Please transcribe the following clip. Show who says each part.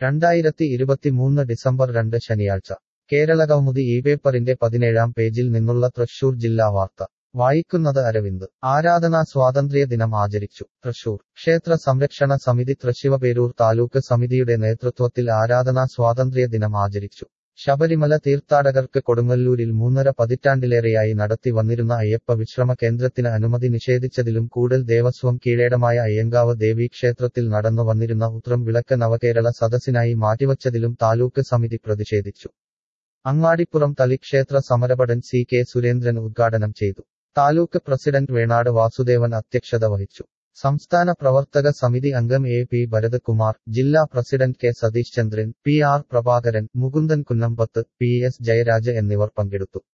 Speaker 1: രണ്ടായിരത്തി ഇരുപത്തിമൂന്ന് ഡിസംബർ രണ്ട് ശനിയാഴ്ച കേരളകൗമുദി ഈ പേപ്പറിന്റെ പതിനേഴാം പേജിൽ നിന്നുള്ള തൃശൂർ ജില്ലാ വാർത്ത വായിക്കുന്നത് അരവിന്ദ് ആരാധനാ സ്വാതന്ത്ര്യ ദിനം ആചരിച്ചു തൃശൂർ ക്ഷേത്ര സംരക്ഷണ സമിതി തൃശിവപേരൂർ താലൂക്ക് സമിതിയുടെ നേതൃത്വത്തിൽ ആരാധനാ സ്വാതന്ത്ര്യ ദിനം ആചരിച്ചു ശബരിമല തീർത്ഥാടകർക്ക് കൊടുങ്ങല്ലൂരിൽ മൂന്നര പതിറ്റാണ്ടിലേറെയായി നടത്തി വന്നിരുന്ന അയ്യപ്പ വിശ്രമ കേന്ദ്രത്തിന് അനുമതി നിഷേധിച്ചതിലും കൂടൽ ദേവസ്വം കീഴേടമായ അയ്യങ്കാവ് ദേവീ ക്ഷേത്രത്തിൽ നടന്നു വന്നിരുന്ന ഉത്രം വിളക്ക് നവകേരള സദസ്സിനായി മാറ്റിവച്ചതിലും താലൂക്ക് സമിതി പ്രതിഷേധിച്ചു അങ്ങാടിപ്പുറം തളിക്ഷേത്ര സമരപടൻ സി കെ സുരേന്ദ്രൻ ഉദ്ഘാടനം ചെയ്തു താലൂക്ക് പ്രസിഡന്റ് വേണാട് വാസുദേവൻ അധ്യക്ഷത വഹിച്ചു സംസ്ഥാന പ്രവർത്തക സമിതി അംഗം എ പി ഭരതകുമാർ ജില്ലാ പ്രസിഡന്റ് K Satheesh Chandran P R Prabhakaran Mukundan Kunnambath P S Jayaraj എന്നിവർ പങ്കെടുത്തു